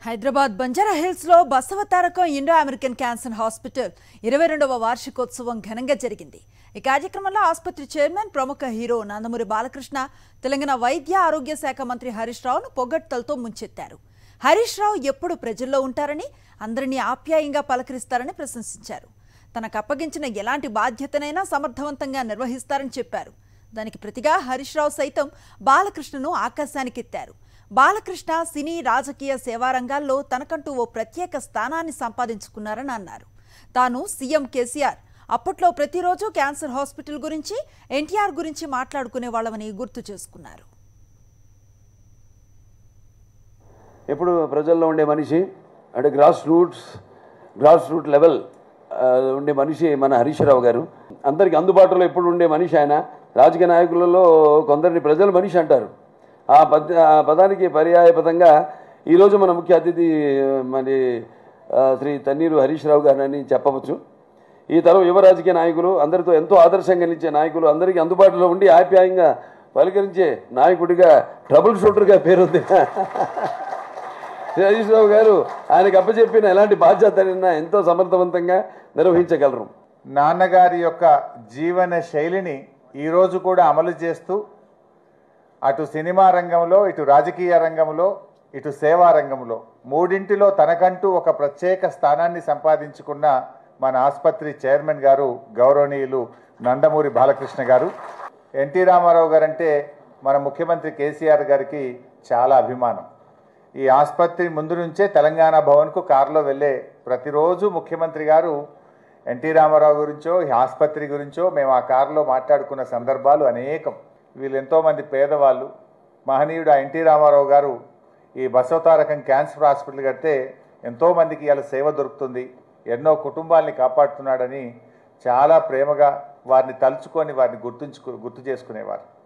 Hyderabad Banjara hills లో Basava Tarakam Indo American cancer hospital ఇరవై రెండవ వార్షికోత్సవం ఘనంగా జరిగింది ఈ కార్యక్రమంలో ఆసుపత్రి చైర్మన్ ప్రముఖ హీరో నందమూరి బాలకృష్ణ తెలంగాణ వైద్య ఆరోగ్య శాఖ మంత్రి హరీష్ రావును పొగడ్తలతో ముంచెత్తారు హరీష్ రావు ఎప్పుడు ప్రజల్లో ఉంటారని అందరినీ ఆప్యాయంగా పలకరిస్తారని ప్రశంసించారు తనకు అప్పగించిన ఎలాంటి బాధ్యతనైనా సమర్థవంతంగా నిర్వహిస్తారని చెప్పారు దానికి ప్రతిగా హరీష్ రావు సైతం బాలకృష్ణను ఆకాశానికెత్తారు బాలకృష్ణ సినీ రాజకీయ సేవా రంగాల్లో తనకంటూ ఓ ప్రత్యేక స్థానాన్ని సంపాదించుకున్నారని అన్నారు తాను సీఎం కేసీఆర్ అప్పట్లో ప్రతిరోజు క్యాన్సర్ హాస్పిటల్ గురించి ఎన్టీఆర్ గురించి మాట్లాడుకునే వాళ్ళమని గుర్తు చేసుకున్నారు ఎప్పుడు ప్రజల్లో ఉండే మనిషి అంటే grass roots grass root level ఆ, ఉండే మనిషి మన హరీష్ రావు గారు అందరికి అందుబాటులో ఎప్పుడు ఉండే మనిషి ఆయన రాజకీయ నాయకులలో కొందరిని ప్రజల మనిషి అంటారు ఆ పద ఆ పదానికి పర్యాయ పదంగా ఈరోజు మన ముఖ్య అతిథి మరి ఆ, శ్రీ తన్నీరు హరీష్ రావు గారని చెప్పవచ్చు ఈ తరం యువ రాజకీయ నాయకులు అందరితో ఎంతో ఆదర్శంగా నిలిచే నాయకులు అందరికీ అందుబాటులో ఉండి ఆప్యాయంగా పలకరించే నాయకుడిగా ట్రబుల్ షూటర్గా పేరుంది హరీష్ రావు గారు ఆయనకు అప్పచెప్పిన ఎలాంటి బాధ్యతనైనా ఎంతో సమర్థవంతంగా నిర్వహించగలరు నాన్నగారి యొక్క జీవన శైలిని ఈరోజు కూడా అమలు చేస్తూ అటు సినిమా రంగంలో ఇటు రాజకీయ రంగంలో ఇటు సేవా రంగంలో మూడింటిలో తనకంటూ ఒక ప్రత్యేక స్థానాన్ని సంపాదించుకున్న మన ఆసుపత్రి చైర్మన్ గారు గౌరవనీయులు నందమూరి బాలకృష్ణ గారు ఎన్టీ రామారావు గారంటే మన ముఖ్యమంత్రి కేసీఆర్ గారికి చాలా అభిమానం ఈ ఆసుపత్రి ముందు నుంచే తెలంగాణ భవన్కు కారులో వెళ్ళే ప్రతిరోజు ముఖ్యమంత్రి గారు ఎన్టీ రామారావు గురించో ఈ ఆసుపత్రి గురించో మేము ఆ కారులో మాట్లాడుకున్న సందర్భాలు అనేకం వీళ్ళు ఎంతోమంది పేదవాళ్ళు మహనీయుడు ఆ ఎన్టీ రామారావు గారు ఈ బసవతారకం క్యాన్సర్ హాస్పిటల్ కడితే ఎంతోమందికి ఇలా సేవ దొరుకుతుంది ఎన్నో కుటుంబాల్ని కాపాడుతున్నాడని చాలా ప్రేమగా వారిని తలుచుకొని వారిని గుర్తుంచుకు గుర్తు చేసుకునేవారు